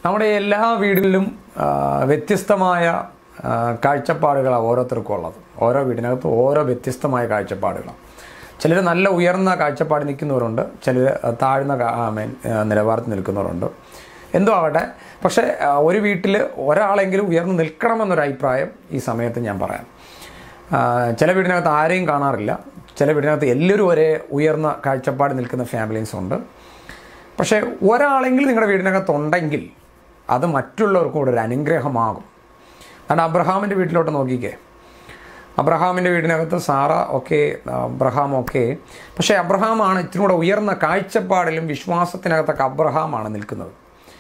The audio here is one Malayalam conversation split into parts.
നമ്മുടെ എല്ലാ വീടുകളിലും ആ, വ്യത്യസ്തമായ ആ, കാഴ്ചപ്പാടുകളാണ് ഓരോരുത്തർക്കും ഉള്ളത് ഓരോ വീടിനകത്ത് ഓരോ വ്യത്യസ്തമായ കാഴ്ചപ്പാടുകളാണ് ചിലർ നല്ല ഉയർന്ന കാഴ്ചപ്പാട് നിൽക്കുന്നവരുണ്ട് ചിലർ താഴ്ന്ന കാ- ആ, മീൻ, ആ, നിലവാരത്തിൽ നിൽക്കുന്നവരുണ്ട് എന്തോ ആവട്ടെ പക്ഷേ ആ, ഒരു വീട്ടിൽ ഒരാളെങ്കിലും ഉയർന്നു നിൽക്കണമെന്നൊരു അഭിപ്രായം ഈ സമയത്ത് ഞാൻ പറയാം ആ, ചില വീടിനകത്ത് ആരെയും കാണാറില്ല ചില വീടിനകത്ത് എല്ലാവരും ഒരേ ഉയർന്ന കാഴ്ചപ്പാട് നിൽക്കുന്ന ഫാമിലീസ് ഉണ്ട് പക്ഷേ ഒരാളെങ്കിലും നിങ്ങളുടെ വീടിനകത്ത് ഉണ്ടെങ്കിൽ അത് മറ്റുള്ളവർക്കും കൂടെ ഒരു അനുഗ്രഹമാകും കാരണം അബ്രഹാമിൻ്റെ വീട്ടിലോട്ട് നോക്കിക്കേ അബ്രഹാമിൻ്റെ വീടിനകത്ത് സാറ ഒക്കെ അബ്രഹാം ഒക്കെ പക്ഷേ അബ്രഹാമാണ് ഇത്തിരി കൂടെ ഉയർന്ന കാഴ്ചപ്പാടിലും വിശ്വാസത്തിനകത്തൊക്കെ അബ്രഹാമാണ് നിൽക്കുന്നത്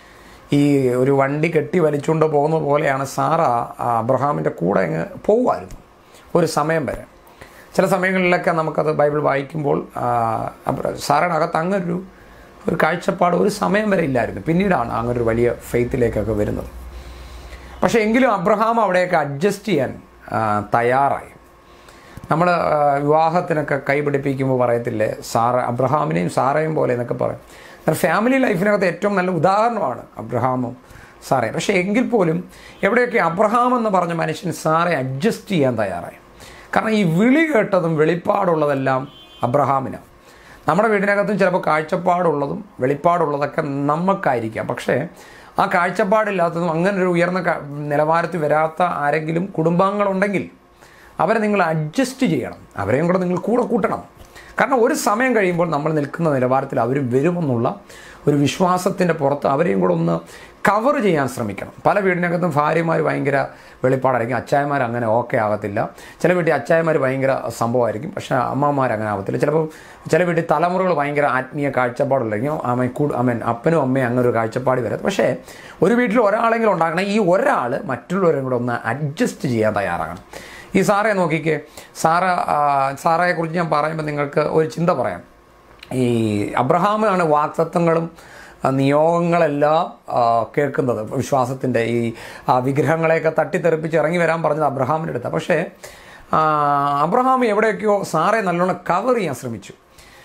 ഈ ഒരു വണ്ടി കെട്ടി വലിച്ചുകൊണ്ട് പോകുന്ന പോലെയാണ് സാറ ആ അബ്രഹാമിൻ്റെ കൂടെ അങ്ങ് പോകുമായിരുന്നു ഒരു സമയം വരെ ചില സമയങ്ങളിലൊക്കെ നമുക്കത് ബൈബിൾ വായിക്കുമ്പോൾ ആ, അബ്ര- സാറയുടെ അകത്ത് അങ്ങനൊരു ഒരു കാഴ്ചപ്പാട് ഒരു സമയം വരെ ഇല്ലായിരുന്നു പിന്നീടാണ് അങ്ങനൊരു വലിയ ഫെയ്ത്തിലേക്കൊക്കെ വരുന്നത് പക്ഷേ എങ്കിലും അബ്രഹാം അവിടെയൊക്കെ അഡ്ജസ്റ്റ് ചെയ്യാൻ ആ, തയ്യാറായി നമ്മൾ വിവാഹത്തിനൊക്കെ കൈപിടിപ്പിക്കുമ്പോൾ പറയത്തില്ലേ സാറ അബ്രഹാമിനെയും സാറയും പോലെ എന്നൊക്കെ പറയും എന്നാൽ ഫാമിലി ലൈഫിനകത്ത് ഏറ്റവും നല്ല ഉദാഹരണമാണ് അബ്രഹാമും സാറയും പക്ഷേ എങ്കിൽ പോലും എവിടെയൊക്കെ അബ്രഹാം എന്ന് പറഞ്ഞ മനുഷ്യൻ സാറെ അഡ്ജസ്റ്റ് ചെയ്യാൻ തയ്യാറായി കാരണം ഈ വിളി കേട്ടതും വെളിപ്പാടുള്ളതെല്ലാം അബ്രഹാമിനാണ് നമ്മുടെ വീടിനകത്തും ചിലപ്പോൾ കാഴ്ചപ്പാടുള്ളതും വെളിപ്പാടുള്ളതൊക്കെ നമുക്കായിരിക്കാം പക്ഷേ ആ കാഴ്ചപ്പാടില്ലാത്തതും അങ്ങനെ ഒരു ഉയർന്ന ക- നിലവാരത്തിൽ വരാത്ത ആരെങ്കിലും കുടുംബാംഗങ്ങളുണ്ടെങ്കിൽ അവരെ നിങ്ങൾ അഡ്ജസ്റ്റ് ചെയ്യണം അവരെയും കൂടെ നിങ്ങൾ കൂടെ കൂട്ടണം കാരണം ഒരു സമയം കഴിയുമ്പോൾ നമ്മൾ നിൽക്കുന്ന നിലവാരത്തിൽ അവർ വരുമെന്നുള്ള ഒരു വിശ്വാസത്തിൻ്റെ പുറത്ത് അവരെയും കൂടെ ഒന്ന് കവർ ചെയ്യാൻ ശ്രമിക്കണം പല വീടിനകത്തും ഭാര്യമാർ ഭയങ്കര വെളിപ്പാടായിരിക്കും അച്ചായമാർ അങ്ങനെ ഓക്കെ ആകത്തില്ല ചില വീട്ടിൽ അച്ചായമാർ ഭയങ്കര സംഭവമായിരിക്കും പക്ഷേ അമ്മമാർ അങ്ങനെ ആകത്തില്ല ചിലപ്പോൾ ചില വീട്ടിൽ തലമുറകൾ ഭയങ്കര ആത്മീയ കാഴ്ചപ്പാടുള്ളായിരിക്കും അമ്മ കൂടു അമ്മൻ അപ്പനും അമ്മയും അങ്ങനെ ഒരു കാഴ്ചപ്പാട് വരും പക്ഷേ ഒരു വീട്ടിൽ ഒരാളെങ്കിലും ഉണ്ടാകണം ഈ ഒരാൾ മറ്റുള്ളവരും കൂടെ ഒന്ന് അഡ്ജസ്റ്റ് ചെയ്യാൻ തയ്യാറാകണം ഈ സാറെ നോക്കിക്കേ സാറ ആ, സാറയെക്കുറിച്ച് ഞാൻ പറയുമ്പോൾ നിങ്ങൾക്ക് ഒരു ചിന്ത പറയാം ഈ അബ്രഹാമിനാണ് വാക്തത്വങ്ങളും ആ, നിയോഗങ്ങളെല്ലാം ആ, കേൾക്കുന്നത് വിശ്വാസത്തിൻ്റെ ഈ ആ, വിഗ്രഹങ്ങളെയൊക്കെ തട്ടിത്തെറിപ്പിച്ച് ഇറങ്ങി വരാൻ പറഞ്ഞത് അബ്രഹാമിൻ്റെ അടുത്താണ് പക്ഷേ ആ, അബ്രഹാം എവിടെയൊക്കെയോ സാറെ നല്ലോണം കവർ ചെയ്യാൻ ശ്രമിച്ചു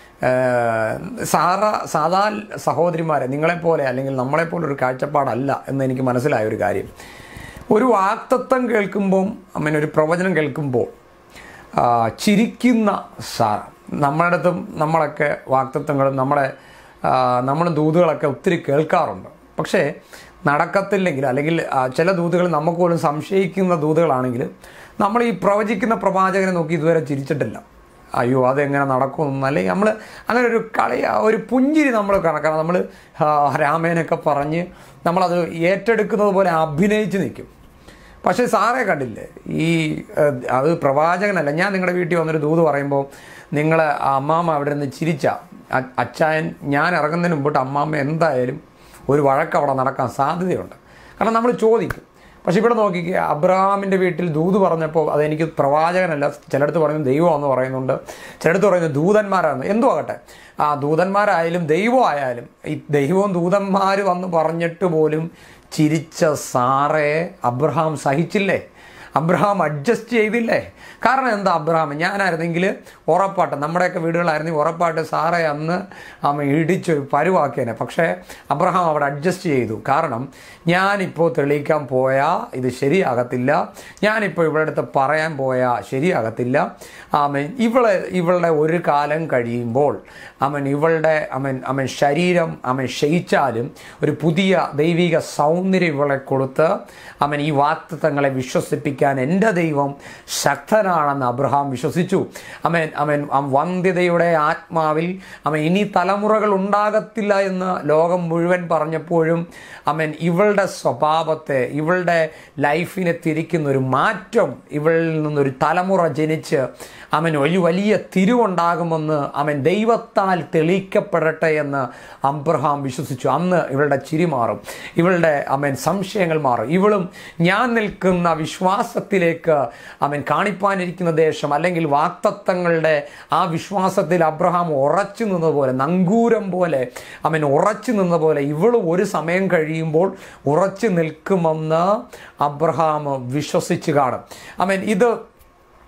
ഏഹ് സാറ സാധാ സഹോദരിമാരെ നിങ്ങളെപ്പോലെ അല്ലെങ്കിൽ നമ്മളെപ്പോലെ ഒരു കാഴ്ചപ്പാടല്ല എന്ന് എനിക്ക് മനസ്സിലായ ഒരു കാര്യം ഒരു വാക്തത്വം കേൾക്കുമ്പം അമ്മൻ ഒരു പ്രവചനം കേൾക്കുമ്പോൾ ആ, ചിരിക്കുന്ന സാർ നമ്മുടെ അടുത്തും നമ്മളൊക്കെ വാക്തത്വങ്ങളും നമ്മുടെ ആ, നമ്മളും ദൂതുകളൊക്കെ ഒത്തിരി കേൾക്കാറുണ്ട് പക്ഷേ നടക്കത്തില്ലെങ്കിൽ അല്ലെങ്കിൽ ആ, ചില ദൂതുകൾ നമുക്ക് പോലും സംശയിക്കുന്ന ദൂതുകളാണെങ്കിൽ നമ്മൾ ഈ പ്രവചിക്കുന്ന പ്രവാചകനെ നോക്കി ഇതുവരെ ചിരിച്ചിട്ടില്ല അയ്യോ അതെങ്ങനെ നടക്കും അല്ലെങ്കിൽ നമ്മൾ അങ്ങനെ ഒരു കളി ആ ഒരു പുഞ്ചിരി നമ്മൾ കണക്കാണ് നമ്മൾ രാമേനൊക്കെ പറഞ്ഞ് നമ്മളത് ഏറ്റെടുക്കുന്നത് പോലെ അഭിനയിച്ച് നിൽക്കും പക്ഷേ സാറേ കണ്ടില്ലേ ഈ ഏഹ്, അത് പ്രവാചകനല്ല ഞാൻ നിങ്ങളുടെ വീട്ടിൽ വന്നൊരു ദൂത് പറയുമ്പോൾ നിങ്ങൾ അമ്മാമ്മ അവിടെ നിന്ന് ചിരിച്ച അ- അച്ചായൻ ഞാൻ ഇറങ്ങുന്നതിന് മുമ്പിട്ട് അമ്മാമ്മ എന്തായാലും ഒരു വഴക്ക് അവിടെ നടക്കാൻ സാധ്യതയുണ്ട് കാരണം നമ്മൾ ചോദിക്കും പക്ഷെ ഇവിടെ നോക്കിക്കുക അബ്രഹാമിൻ്റെ വീട്ടിൽ ദൂത് പറഞ്ഞപ്പോൾ അതെനിക്ക് പ്രവാചകനല്ല ചിലടത്ത് പറയുന്നത് ദൈവമാണെന്ന് പറയുന്നുണ്ട് ചിലടത്ത് പറയുന്നത് ദൂതന്മാരാണ് എന്തോ ആകട്ടെ ആ ദൂതന്മാരായാലും ദൈവമായാലും ഈ ദൈവവും ദൂതന്മാർ വന്ന് പറഞ്ഞിട്ട് പോലും ചിരിച്ച സാറേ അബ്രഹാം സഹിച്ചില്ലേ അബ്രഹാം അഡ്ജസ്റ്റ് ചെയ്തില്ലേ കാരണം എന്താ അബ്രഹാം ഞാനായിരുന്നെങ്കിൽ ഉറപ്പാട്ട് നമ്മുടെയൊക്കെ വീടുകളായിരുന്നെങ്കിൽ ഉറപ്പാട്ട് സാറേ അന്ന് അമ്മ ഇടിച്ചൊരു പരുവാക്കിയേനെ പക്ഷേ അബ്രഹാം അവിടെ അഡ്ജസ്റ്റ് ചെയ്തു കാരണം ഞാനിപ്പോൾ തെളിയിക്കാൻ പോയാൽ ഇത് ശരിയാകത്തില്ല ഞാനിപ്പോൾ ഇവിടെ അടുത്ത് പറയാൻ പോയാൽ ശരിയാകത്തില്ല ആമൻ ഇവളെ ഇവളുടെ ഒരു കാലം കഴിയുമ്പോൾ അവൻ ഇവളുടെ അവൻ അവൻ ശരീരം അവൻ ക്ഷയിച്ചാലും ഒരു പുതിയ ദൈവിക സൗന്ദര്യം ഇവളെ കൊടുത്ത് അവൻ ഈ വാക്തത്വങ്ങളെ വിശ്വസിപ്പിക്കാൻ എൻ്റെ ദൈവം ശക്തനാണെന്ന് അബ്രഹാം വിശ്വസിച്ചു അവൻ അവൻ ആ വന്ധ്യതയുടെ ആത്മാവിൽ അവൻ ഇനി തലമുറകൾ ഉണ്ടാകത്തില്ല എന്ന് ലോകം മുഴുവൻ പറഞ്ഞപ്പോഴും അവൻ ഇവളുടെ സ്വഭാവത്തെ ഇവളുടെ ലൈഫിനെ തിരിക്കുന്ന ഒരു മാറ്റം ഇവളിൽ നിന്നൊരു തലമുറ ജനിച്ച് അവൻ ഒരു വലിയ തിരിവുണ്ടാകുമെന്ന് അവൻ ദൈവത്താൽ തെളിയിക്കപ്പെടട്ടെ എന്ന് അബ്രഹാം വിശ്വസിച്ചു അന്ന് ഇവളുടെ ചിരി മാറും ഇവളുടെ അവൻ സംശയങ്ങൾ മാറും ഇവളും ഞാൻ നിൽക്കുന്ന വിശ്വാസത്തിലേക്ക് അവൻ കാണിപ്പാനിരിക്കുന്ന ദേശം അല്ലെങ്കിൽ വാക്തത്വങ്ങളുടെ ആ വിശ്വാസത്തിൽ അബ്രഹാം ഉറച്ചു നിന്നതുപോലെ നങ്കൂരം പോലെ അവൻ ഉറച്ചു നിന്ന പോലെ ഇവളും ഒരു സമയം കഴിയുമ്പോൾ ഉറച്ചു നിൽക്കുമെന്ന് അബ്രഹാം വിശ്വസിച്ച് കാണും അവൻ ഇത്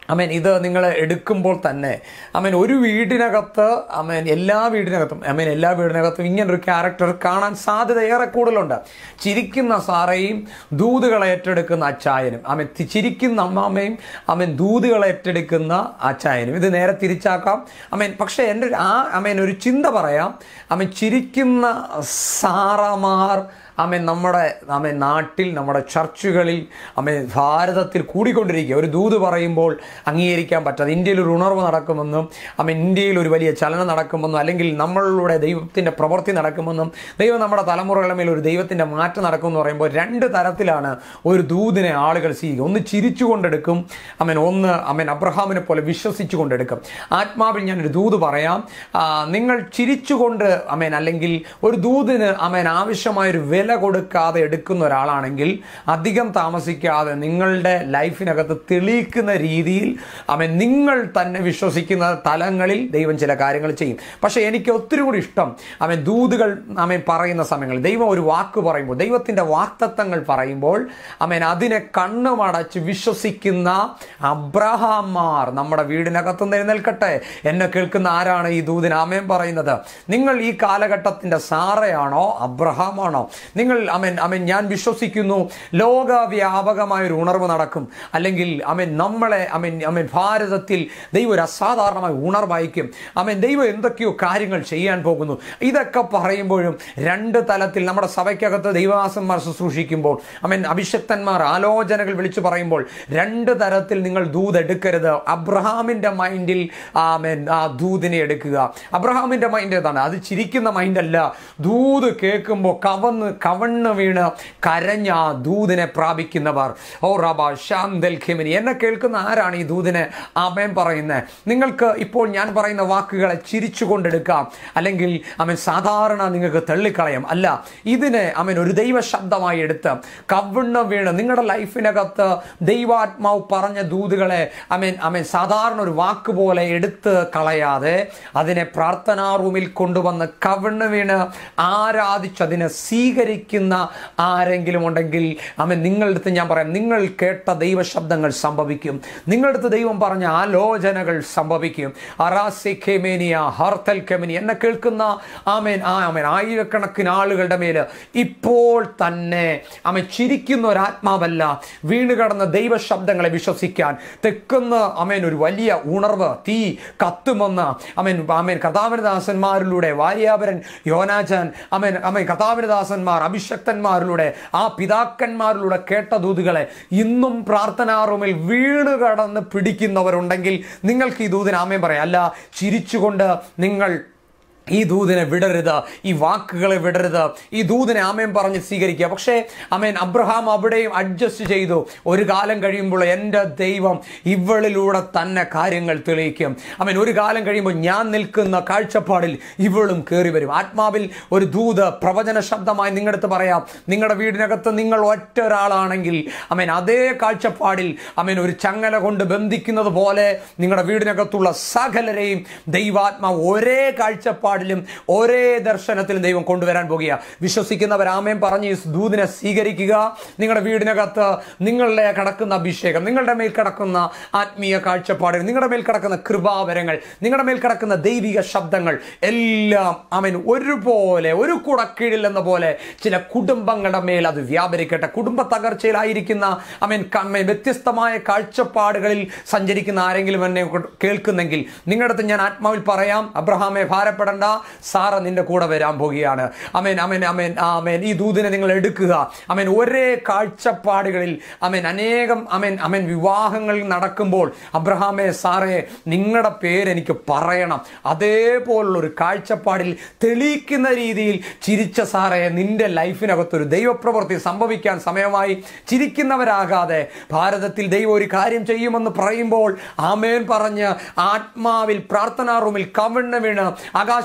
അമേൻ ഇത് നിങ്ങൾ എടുക്കുമ്പോൾ തന്നെ അമേൻ ഒരു വീടിനകത്ത് അമേൻ എല്ലാ വീടിനകത്തും അമേൻ എല്ലാ വീടിനകത്തും ഇങ്ങനൊരു ക്യാരക്ടർ കാണാൻ സാധ്യത ഏറെ കൂടുതലുണ്ട് ചിരിക്കുന്ന സാറയും ദൂതുകൾ ഏറ്റെടുക്കുന്ന അച്ചായനും അമേൻ തി- ചിരിക്കുന്ന അമ്മാമ്മയും അമേൻ ദൂതുകൾ ഏറ്റെടുക്കുന്ന അച്ചായനും ഇത് നേരെ തിരിച്ചാക്കാം അമേൻ പക്ഷേ എൻ്റെ ഒരു- ആ അമേൻ ഒരു ചിന്ത പറയാം അമേൻ ചിരിക്കുന്ന സാറമാർ അമേൻ നമ്മുടെ അമേൻ നാട്ടിൽ നമ്മുടെ ചർച്ചുകളിൽ അമേൻ ഭാരതത്തിൽ കൂടിക്കൊണ്ടിരിക്കുക ഒരു ദൂത് പറയുമ്പോൾ അംഗീകരിക്കാൻ പറ്റാതെ ഇന്ത്യയിൽ ഒരു ഉണർവ് നടക്കുമെന്നും അമേൻ ഇന്ത്യയിൽ ഒരു വലിയ ചലനം നടക്കുമെന്നും അല്ലെങ്കിൽ നമ്മളിലൂടെ ദൈവത്തിൻ്റെ പ്രവൃത്തി നടക്കുമെന്നും ദൈവം നമ്മുടെ തലമുറകളുടെ മേൽ ഒരു ദൈവത്തിൻ്റെ മാറ്റം നടക്കുമെന്ന് പറയുമ്പോൾ രണ്ട് തരത്തിലാണ് ഒരു ദൂതിനെ ആളുകൾ സ്വീകരിക്കുക ഒന്ന് ചിരിച്ചുകൊണ്ടെടുക്കും അമേൻ ഒന്ന് അമേൻ അബ്രഹാമിനെ പോലെ വിശ്വസിച്ചു കൊണ്ടെടുക്കും ആത്മാവിൽ ഞാനൊരു ദൂത് പറയാം ആ, നിങ്ങൾ ചിരിച്ചുകൊണ്ട് അമേൻ അല്ലെങ്കിൽ ഒരു ദൂതിന് അമേൻ ആവശ്യമായൊരു വില കൊടുക്കാതെ എടുക്കുന്ന ഒരാളാണെങ്കിൽ അധികം താമസിക്കാതെ നിങ്ങളുടെ ലൈഫിനകത്ത് തെളിയിക്കുന്ന രീതിയിൽ അമേൻ നിങ്ങൾ തന്നെ വിശ്വസിക്കുന്ന തലങ്ങളിൽ ദൈവം ചില കാര്യങ്ങൾ ചെയ്യും പക്ഷേ എനിക്ക് ഒത്തിരി കൂടി ഇഷ്ടം അവൻ ദൂതുകൾ അമേൻ പറയുന്ന സമയങ്ങളിൽ ദൈവം ഒരു വാക്ക് പറയുമ്പോൾ ദൈവത്തിൻ്റെ വാക്തത്വങ്ങൾ പറയുമ്പോൾ അമേൻ അതിനെ കണ്ണുമടച്ച് വിശ്വസിക്കുന്ന അബ്രഹാമാർ നമ്മുടെ വീടിനകത്ത് നിന്ന് എഴുന്നേൽക്കട്ടെ എന്നെ കേൾക്കുന്ന ആരാണ് ഈ ദൂതിന് ആമേൻ പറയുന്നത് നിങ്ങൾ ഈ കാലഘട്ടത്തിൻ്റെ സാറയാണോ അബ്രഹാമാണോ നിങ്ങൾ അമേൻ അമേൻ ഞാൻ വിശ്വസിക്കുന്നു ലോകവ്യാപകമായ ഒരു ഉണർവ് നടക്കും അല്ലെങ്കിൽ അമേൻ നമ്മളെ അമേൻ അമേൻ ഭാരതത്തിൽ ദൈവം ഒരു അസാധാരണമായ ഉണർവായിരിക്കും അമേൻ ദൈവം എന്തൊക്കെയോ കാര്യങ്ങൾ ചെയ്യാൻ പോകുന്നു ഇതൊക്കെ പറയുമ്പോഴും രണ്ട് തലത്തിൽ നമ്മുടെ സഭയ്ക്കകത്ത് ദൈവദാസന്മാർ ശുശ്രൂഷിക്കുമ്പോൾ അമേൻ അഭിഷക്തന്മാർ ആലോചനകൾ വിളിച്ചു പറയുമ്പോൾ രണ്ട് തരത്തിൽ നിങ്ങൾ ദൂത് എടുക്കരുത് അബ്രഹാമിന്റെ മൈൻഡിൽ ആമേൻ ആ ദൂതിനെ എടുക്കുക അബ്രഹാമിന്റെ മൈൻഡ് ഏതാണ് അത് ചിരിക്കുന്ന മൈൻഡല്ല ദൂത് കേൾക്കുമ്പോൾ കവന്ന് കവണ്ണ് വീണ് കരഞ്ഞ ആ ദൂതിനെ പ്രാപിക്കുന്നവർ ഓ റബ ശാന്തൽ ഖിമിനി എന്നെ കേൾക്കുന്ന ആരാണ് ഈ ദൂതിനെ ആമേൻ പറയുന്നത് നിങ്ങൾക്ക് ഇപ്പോൾ ഞാൻ പറയുന്ന വാക്കുകളെ ചിരിച്ചുകൊണ്ടെടുക്കാം അല്ലെങ്കിൽ അമൻ സാധാരണ നിങ്ങൾക്ക് തള്ളിക്കളയാം അല്ല ഇതിനെ അമൻ ഒരു ദൈവ ശബ്ദമായി എടുത്ത് കവിണ്ണം വീണ് നിങ്ങളുടെ ലൈഫിനകത്ത് ദൈവാത്മാവ് പറഞ്ഞ ദൂതുകളെ അമേൻ അമേൻ സാധാരണ ഒരു വാക്ക് പോലെ എടുത്ത് കളയാതെ അതിനെ പ്രാർത്ഥനാ റൂമിൽ കൊണ്ടുവന്ന് കവിണ്ണ് വീണ് ആരാധിച്ച് അതിനെ സ്വീകരിക്കുന്ന ആരെങ്കിലും ഉണ്ടെങ്കിൽ അമൻ നിങ്ങളുടെ അടുത്ത് ഞാൻ പറയാം നിങ്ങൾ കേട്ട ദൈവ ശബ്ദങ്ങൾ സംഭവിക്കും നിങ്ങളുടെ അടുത്ത് ദൈവം പറഞ്ഞ ആലോചനകൾ സംഭവിക്കും അറാസി ഖെമേനിയ ഹർത്തൽ കെമിനി എന്നെ കേൾക്കുന്ന ആമേൻ ആ ആമേൻ ആയിരക്കണക്കിന് ആളുകളുടെ മേൽ ഇപ്പോൾ തന്നെ ആമൻ ചിരിക്കുന്ന ഒരു ആത്മാവല്ല വീണ് കടന്ന ദൈവ ശബ്ദങ്ങളെ വിശ്വസിക്കാൻ തെക്കുന്ന അമേൻ ഒരു വലിയ ഉണർവ് തീ കത്തുമെന്ന് അമേൻ അമേൻ കഥാവിനദാസന്മാരിലൂടെ വാര്യാപരൻ യോനാചാൻ അമേൻ അമേൻ കഥാവിനദാസന്മാർ അഭിഷക്തന്മാരിലൂടെ ആ പിതാക്കന്മാരിലൂടെ കേട്ട ദൂതുകളെ ഇന്നും പ്രാർത്ഥനാ റൂമിൽ വീണ് കടന്ന് പിടിക്കുന്നവരുണ്ടെങ്കിൽ നിങ്ങൾക്ക് ഈ ദൂതിന് ആമേൻ പറയാം അല്ല ചിരിച്ചുകൊണ്ട് നിങ്ങൾ ഈ ദൂതിനെ വിടരുത് ഈ വാക്കുകളെ വിടരുത് ഈ ദൂതിനെ ആമേൻ പറഞ്ഞ് സ്വീകരിക്കുക പക്ഷേ അമേൻ അബ്രഹാം അവിടെയും അഡ്ജസ്റ്റ് ചെയ്തു ഒരു കാലം കഴിയുമ്പോൾ എൻ്റെ ദൈവം ഇവളിലൂടെ തന്നെ കാര്യങ്ങൾ തെളിയിക്കും അമേൻ ഒരു കാലം കഴിയുമ്പോൾ ഞാൻ നിൽക്കുന്ന കാഴ്ചപ്പാടിൽ ഇവളും കയറി വരും ആത്മാവിൽ ഒരു ദൂത് പ്രവചന ശബ്ദമായി നിങ്ങളുടെ അടുത്ത് പറയാം നിങ്ങളുടെ വീടിനകത്ത് നിങ്ങൾ ഒറ്റ ഒരാളാണെങ്കിൽ അമേൻ അതേ കാഴ്ചപ്പാടിൽ അമേൻ ഒരു ചങ്ങല കൊണ്ട് ബന്ധിക്കുന്നത് പോലെ നിങ്ങളുടെ വീടിനകത്തുള്ള സകലരെയും ദൈവാത്മാവ് ഒരേ കാഴ്ചപ്പാടിലും ഒരേ ദർശനത്തിലും ദൈവം കൊണ്ടുവരാൻ പോകുക വിശ്വസിക്കുന്നവർ ആമേൻ പറഞ്ഞ് ഈ ദൂതിനെ സ്വീകരിക്കുക നിങ്ങളുടെ വീടിനകത്ത് നിങ്ങളുടെ കിടക്കുന്ന അഭിഷേകം നിങ്ങളുടെ മേൽ കിടക്കുന്ന ആത്മീയ കാഴ്ചപ്പാടുകൾ നിങ്ങളുടെ മേൽ കിടക്കുന്ന കൃപാവരങ്ങൾ നിങ്ങളുടെ മേൽ കിടക്കുന്ന ദൈവിക ശബ്ദങ്ങൾ എല്ലാം അവൻ ഒരുപോലെ ഒരു കുടക്കീഴിൽ എന്ന പോലെ ചില കുടുംബങ്ങളുടെ മേൽ അത് വ്യാപരിക്കട്ടെ കുടുംബ തകർച്ചയിലായിരിക്കുന്ന അമേൻ കമ്മ വ്യത്യസ്തമായ കാഴ്ചപ്പാടുകളിൽ സഞ്ചരിക്കുന്ന ആരെങ്കിലും എന്നെ കേൾക്കുന്നെങ്കിൽ നിങ്ങളുടെ അടുത്ത് ഞാൻ ആത്മാവിൽ പറയാം അബ്രഹാമെ ഭാരപ്പെടേണ്ട സാറ നിന്റെ കൂടെ വരാൻ പോകുകയാണ് അമേൻ അമേൻ അമേൻ അമേൻ ഈ ദൂതിനെ നിങ്ങൾ എടുക്കുക അമേൻ ഒരേ കാഴ്ചപ്പാടുകളിൽ അമേൻ അനേകം അമേൻ അമേൻ വിവാഹങ്ങൾ നടക്കുമ്പോൾ അബ്രഹാമെ സാറേ നിങ്ങളുടെ പേര് എനിക്ക് പറയണം അതേപോലുള്ള ഒരു കാഴ്ചപ്പാടിൽ തെളിയിക്കുന്ന രീതിയിൽ ചിരിച്ച സാറേ നിന്റെ ലൈഫിനകത്തൊരു ദൈവപ്രവൃത്തി സംഭവിക്കാൻ സമയമായി ചിരിക്കുന്നവരാകാതെ ഭാരതത്തിൽ ദൈവം ഒരു കാര്യം ചെയ്യുമെന്ന് പറയുമ്പോൾ ആമേൻ പറഞ്ഞ് ആത്മാവിൽ പ്രാർത്ഥനാ റൂമിൽ കവിണ്ണ വീണ് ആകാശ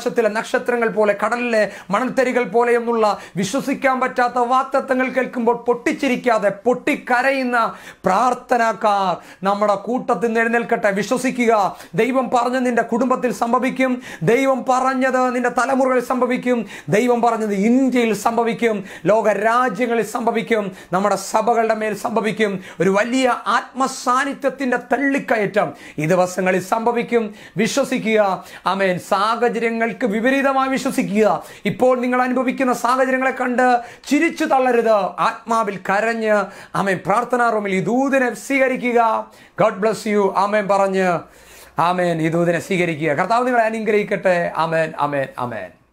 ആകാശത്തിലെ നക്ഷത്രങ്ങൾ പോലെ കടലിലെ മണൽത്തരികൾ പോലെ എന്നുള്ള വിശ്വസിക്കാൻ പറ്റാത്ത വാക്തത്വങ്ങൾ കേൾക്കുമ്പോൾ പൊട്ടിച്ചിരിക്കാതെ പൊട്ടിക്കരയുന്ന പ്രാർത്ഥനക്കാർ നമ്മുടെ കൂട്ടത്തിൽ നിന്ന് എഴുന്നേൽക്കട്ടെ വിശ്വസിക്കുക ദൈവം പറഞ്ഞ നിന്റെ കുടുംബത്തിൽ സംഭവിക്കും ദൈവം പറഞ്ഞത് നിന്റെ തലമുറകളിൽ സംഭവിക്കും ദൈവം പറഞ്ഞത് ഇന്ത്യയിൽ സംഭവിക്കും ലോക രാജ്യങ്ങളിൽ സംഭവിക്കും നമ്മുടെ സഭകളുടെ മേൽ സംഭവിക്കും ഒരു വലിയ ആത്മസാന്നിധ്യത്തിന്റെ തള്ളിക്കയറ്റം ഈ ദിവസങ്ങളിൽ സംഭവിക്കും വിശ്വസിക്കുക ആമേൻ സാഹചര്യങ്ങൾക്ക് വിപരീതമായി വിശ്വസിക്കുക ഇപ്പോൾ നിങ്ങൾ അനുഭവിക്കുന്ന സാഹചര്യങ്ങളെ കണ്ട് ചിരിച്ചു തള്ളരുത് ആത്മാവിൽ കരഞ്ഞ് ആമേൻ പ്രാർത്ഥനാ റൂമിൽ ഈ ദൂതിനെ സ്വീകരിക്കുക ഗോഡ് ബ്ലസ് യു ആമേൻ പറഞ്ഞ് ആമേൻ ഈ ദൂതിനെ സ്വീകരിക്കുക കർത്താവ് നിങ്ങളെ അനുഗ്രഹിക്കട്ടെ ആമേൻ ആമേൻ ആമേൻ